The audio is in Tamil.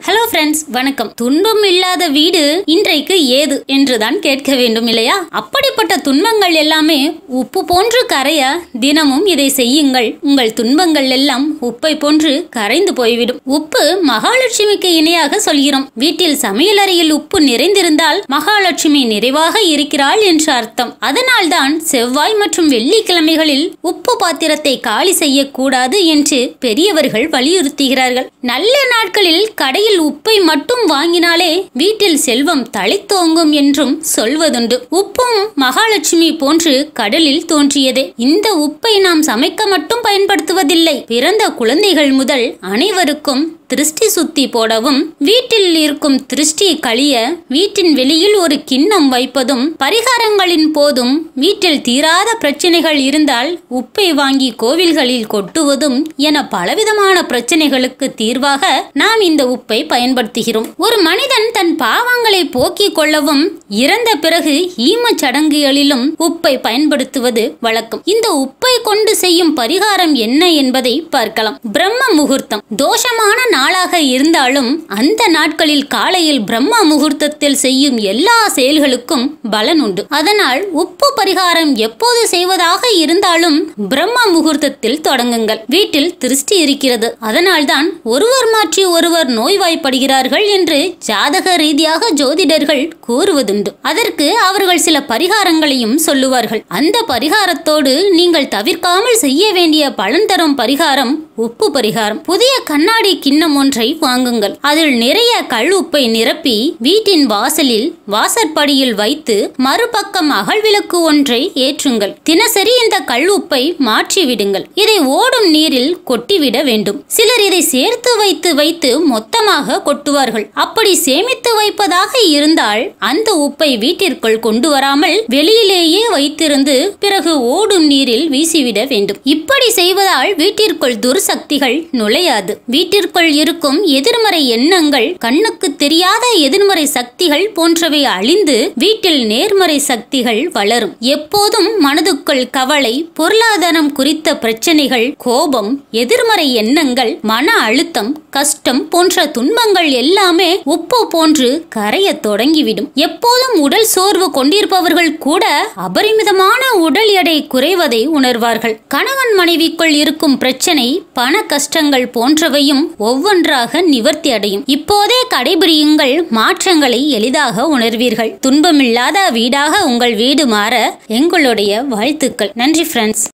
ஹலோ ஃப்ரெண்ட்ஸ் வணக்கம் துன்பம் இல்லாத வீடு இன்றைக்கு ஏது என்றுதான் கேட்க வேண்டும் இல்லையா அப்படிப்பட்ட துன்பங்கள் எல்லாமே உப்பு போன்று கரைய தினமும் இதை செய்யுங்கள் உங்கள் துன்பங்கள் எல்லாம் உப்பை போன்று கரைந்து போய்விடும் உப்பு மகாலட்சுமிக்கு இணையாக சொல்கிறோம் வீட்டில் சமையலறையில் உப்பு நிறைந்திருந்தால் மகாலட்சுமி நிறைவாக இருக்கிறாள் என்று அர்த்தம் அதனால்தான் செவ்வாய் மற்றும் வெள்ளிக்கிழமைகளில் உப்பு பாத்திரத்தை காலி செய்யக்கூடாது என்று பெரியவர்கள் வலியுறுத்துகிறார்கள் நல்ல நாட்களில் கடையில் உப்பை மட்டும் வாங்கினாலே வீட்டில் செல்வம் தழைத்தோங்கும் என்றும் சொல்வதுண்டு உப்பும் மகாலட்சுமி போன்று கடலில் தோன்றியதே இந்த உப்பை நாம் சமைக்க மட்டும் பயன்படுத்துவதில்லை பிறந்த குழந்தைகள் முதல் அனைவருக்கும் திருஷ்டி சுத்தி போடவும் வீட்டில் இருக்கும் திருஷ்டி கழிய வீட்டின் வெளியில் ஒரு கிண்ணம் வைப்பதும் பரிகாரங்களின் போதும் வீட்டில் தீராத பிரச்சனைகள் இருந்தால் உப்பை வாங்கி கோவில்களில் கொட்டுவதும் என பலவிதமான பிரச்சனைகளுக்கு தீர்வாக நாம் இந்த உப்பை பயன்படுத்துகிறோம் ஒரு மனிதன் தன் பாவங்களை போக்கிக் கொள்ளவும் இறந்த பிறகு ஈமச் சடங்குகளிலும் உப்பை பயன்படுத்துவது வழக்கம் இந்த உப்பை கொண்டு செய்யும் பரிகாரம் என்ன என்பதை பார்க்கலாம் பிரம்ம முகூர்த்தம் தோஷமான நாளாக இருந்தாலும் அந்த நாட்களில் காலையில் பிரம்ம முகூர்த்தத்தில் செய்யும் எல்லா செயல்களுக்கும் பலன் உண்டு அதனால் உப்பு பரிகாரம் எப்போது செய்வதாக இருந்தாலும் பிரம்ம முகூர்த்தத்தில் தொடங்குங்கள் வீட்டில் திருஷ்டி இருக்கிறது அதனால்தான் ஒருவர் மாற்றி ஒருவர் நோய்வாய்ப்படுகிறார்கள் என்று ஜாதக ரீதியாக ஜோதிடர்கள் கூறுவதுண்டு அதற்கு அவர்கள் சில பரிகாரங்களையும் சொல்லுவார்கள் அந்த பரிகாரத்தோடு நீங்கள் தவிர்க்காமல் செய்ய வேண்டிய பலன் தரும் பரிகாரம் உப்பு பரிகாரம் புதிய கண்ணாடி கிண்ணம் ஒன்றை வாங்குங்கள் அதில் நிறைய கல் உப்பை நிரப்பி வீட்டின் வாசலில் வாசற்படியில் வைத்து மறுபக்கம் அகழ்விளக்கு ஒன்றை ஏற்றுங்கள் தினசரி இந்த கல் உப்பை மாற்றி விடுங்கள் இதை ஓடும் நீரில் கொட்டிவிட வேண்டும் சிலர் இதை சேர்த்து வைத்து வைத்து மொத்தமாக கொட்டுவார்கள் அப்படி சேமித்து வைப்பதாக இருந்தால் அந்த உப்பை வீட்டிற்குள் கொண்டு வராமல் வெளியிலேயே வைத்திருந்து பிறகு ஓடும் நீரில் வீசிவிட வேண்டும் இப்படி செய்வதால் வீட்டிற்குள் துர்சக்திகள் நுழையாது வீட்டிற்குள் இருக்கும் எதிர்மறை எண்ணங்கள் கண்ணுக்கு தெரியாத எதிர்மறை சக்திகள் போன்றவை அழிந்து வீட்டில் நேர்மறை சக்திகள் வளரும் எப்போதும் மனதுக்குள் கவலை பொருளாதாரம் குறித்த பிரச்சனைகள் கோபம் எதிர்மறை எண்ணங்கள் மன அழுத்தம் கஷ்டம் போன்ற துன்பங்கள் எல்லாமே உப்பு போன்று கரைய தொடங்கிவிடும் எப்போதும் உடல் சோர்வு கொண்டிருப்பவர்கள் கூட அபரிமிதமான உடல் எடை குறைவதை உணர்வார்கள் கணவன் மனைவிக்குள் இருக்கும் பிரச்சனை பண கஷ்டங்கள் போன்றவையும் ஒவ்வொன்றாக நிவர்த்தி அடையும் இப்போதே கடைபிடியுங்கள் மாற்றங்களை எளிதாக உணர்வீர்கள் துன்பமில்லாத வீடாக உங்கள் வீடு மாற எங்களுடைய வாழ்த்துக்கள் நன்றி ஃப்ரெண்ட்ஸ்